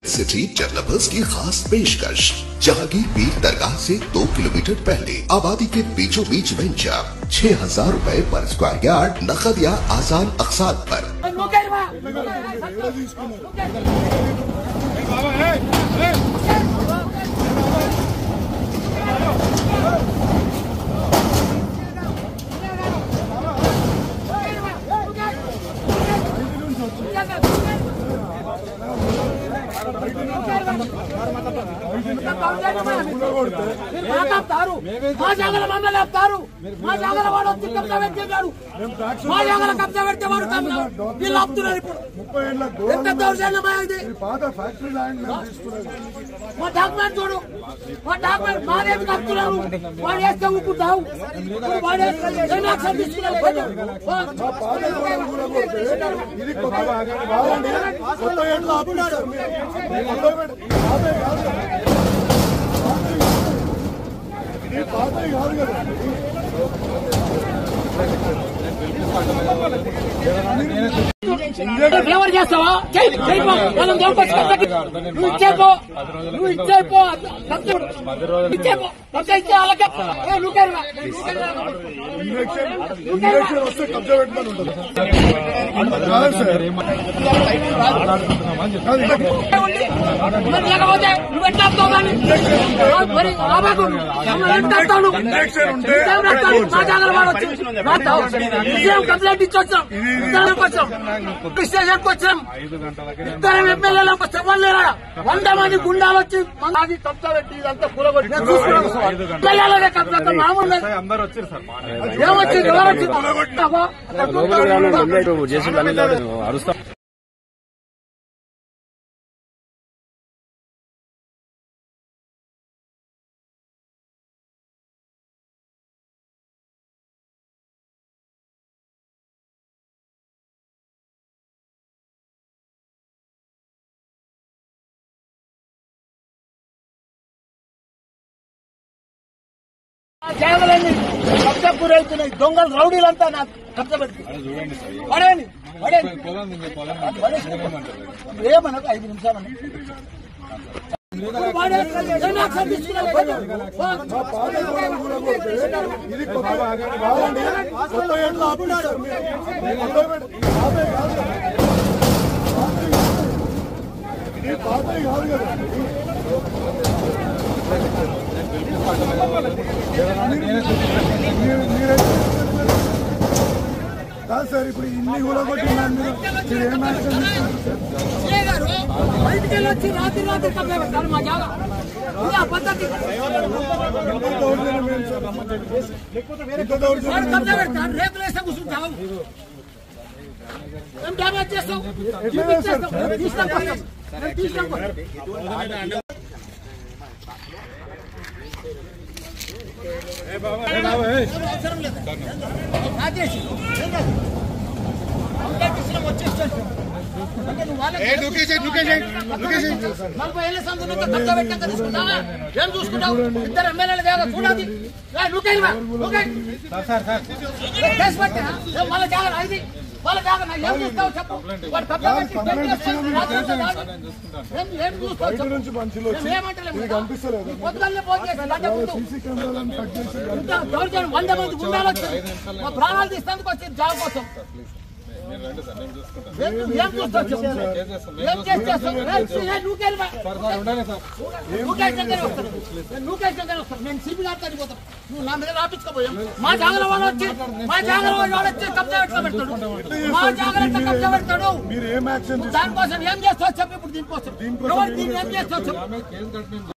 City developers की खास पेशकश जहांगीर पीर दरगाह से दो किलोमीटर पहले आबादी के बीचों बीच वेंचर छह हजार रूपए पर स्क्वायर यार्ड नकद या आसान अकसाद पर ఆపుతారు మా జాగల మమ్మల్ని ఆపుతారు మా జాగల వాడు వచ్చి కబ్జా పెట్టేవాడు మా జాగల కబ్జా పెడితే వాడు కబ్జా వీళ్ళు ఆపుతున్నారు ఇప్పుడు ముప్పై ఏళ్ళ ఎంత దౌర్జన్యమా ఇది పాత ఫ్యాక్టరీ ల్యాండ్ మేము తీసుకున్నది మా డాక్యుమెంట్ చూడు మా డాక్యుమెంట్ మాదేమి కప్పుతున్నారు వాడు వేస్తే ఊపుతావు వాడు వేస్తే ఏం యాక్షన్ తీసుకున్నారు పాత గోడలు కూడా కొడితే ఇది కొత్త కాదండి కొత్త ఏళ్ళు ఆపినాడు కొత్త ఏళ్ళు- పాతవి కాదు కదా. ఇది పాతవి కాదు కదా ఫ్లేవర్ చేస్తావా చెయ్యి చెయ్యి పో. వాళ్ళని దొరకొచ్చు కబ్జాకి. నువ్వు ఇచ్చేపో నువ్వు ఇచ్చేపో ఇచ్చేపో కబ్జా ఇచ్చే వాళ్ళకే ఏ, నువ్వు కరువా. నువ్వు కరువా. ఇంజక్షన్ ఇంజక్షన్ వస్తే కబ్జా పెట్టమని ఉంటుంది కాదు సార్ కాదు, ఇంజక్షన్. మరి లేకపోతే నువ్వు ఎట్లా ఆపుతావు కానీ? మరి ఆపకు. మమ్మల్ని ఎంత ఆపుతావు నువ్వు? ఇంజక్షన్ ఉంటే ఇదేం రాస్తావు? మా జాగల వాడు వచ్చి రాస్తావు. ఇదేం కంప్లైంట్ ఇచ్చి వచ్చాం ఇద్దరం వచ్చాం స్టేషన్కి వచ్చాం ఇద్దరం ఎమ్మెల్యేలకు వచ్చాం వాళ్ళు లేరా? వంద మంది గుండాలు వచ్చి అది కబ్జా పెట్టి ఇదంతా కూలగొట్టి నేను చూసుకున్నాను. ఎమ్మెల్యేలనే కబ్జా అంతా మామూలు లేదు. అందరు వచ్చారు సార్ మా ఏమొచ్చింది ఎవరు వచ్చింది అబ్బా, అక్కడ కూర్చోండి. జేసీబీ అన్ని అరుస్తా జాగలన్నీ కబ్జా గురవుతున్నాయి దొంగలు రౌడీలంతా నా కబ్జా పెట్టి పడేని పడేని ఏమనకు ఐదు నిమిషాలు పాత గోడలు కూడా కొడితే ఇది కొత్త కాదండి కొత్త ఏళ్ళు ఆపినాడు కొత్త ఏళ్ళు- పాతవి కాదు కదా. ఇది పాతవి కాదు కదా మీరు- మీరే- కాదు సార్ ఇప్పుడు ఇన్ని కూడా కొట్టినాను మీరు మీరు ఏం యాక్షన్ తీసుకుంటారు సార్ బయటికి వెళ్ళి వచ్చి రాత్రి రాత్రి కబ్జా పెడతారు మా జాగా ఇది ఆ పద్ధతి ఎంత దౌర్జన్యం ఏంటి సార్ ఎంత వాడు దౌర్జన్యం కబ్జా పెడతాడు రేకులు వేస్తే కూర్చుంటావు ఏం డ్యామేజ్ చేస్తావు ఎట్లా చేస్తారు సార్? మేము తీసినాక వస్తాం. మేము తీసినాక వస్తాం. అవసరం లేదు. రాజేష్, ఏం కాదు. కంప్లైంట్ ఇచ్చినాం, వచ్చేసేసాం. అంటే నువ్వు వాళ్ళకి నలభై ఏళ్ళ సందు నుంచి కబ్జా పెట్టాక తీసుకున్నావా? ఏం చూసుకుంటావు ఇద్దరు ఎమ్మెల్యేల దగ్గర చూడాలి ఏ, నువ్వు కేయవా? నువ్వు కేయ్. ఏ, కేసు పెట్టా? ఏ, వాళ్ళ జాగా ఇది వాళ్ళ జాగా నాకు ఏం చూస్తావు చెప్పు వాడు కబ్జా పెట్టి కంప్లైంట్ పెట్టేస్తాడు. ఇచ్చినా రాత్రి మీరు అంతా కాదు. ఏం ఏం చూస్తావు బయట చెప్పు నుంచి మనుషులు వచ్చి మేము ఏమంటలేము ఇది కదా. కనిపిస్తలేదు నీ పొద్దున్నే ఫోన్ చేసి లండ ముందు. సీసీ కెమెరాలను కట్ చేసి ఇంత దౌర్జన్యం వంద మంది గుండాలు వచ్చారు మా ప్రాణాలు తీసేందుకు వచ్చి జాబ్ కోసం ఏం ఏం చూస్తావు చెప్పు ఏం చేసి చేస్తావు ఏ, ఏ, నువ్వు కేయవా? నువ్వు కేసు దగ్గరే వస్తాను. నువ్వు కేసు దగ్గరే వస్తాను. నేను సిబి గారి దగ్గరికి పోతాను. నువ్వు నా మీద రాపించుకోపోయాం మా జాగ్రత్త వాడు వచ్చి మా జాగ్రత్త వాడు వచ్చి కబ్జా ఎట్లా పెడతాడు మా జాగ్రత్త కబ్జా పెడతాడు మీరు ఏం యాక్షన్ దానికోసం ఏం చేస్తావు చెప్పు ఇప్పుడు దీనికోసం ఎవరు దీన్ని ఏం చేస్తావు చెప్పు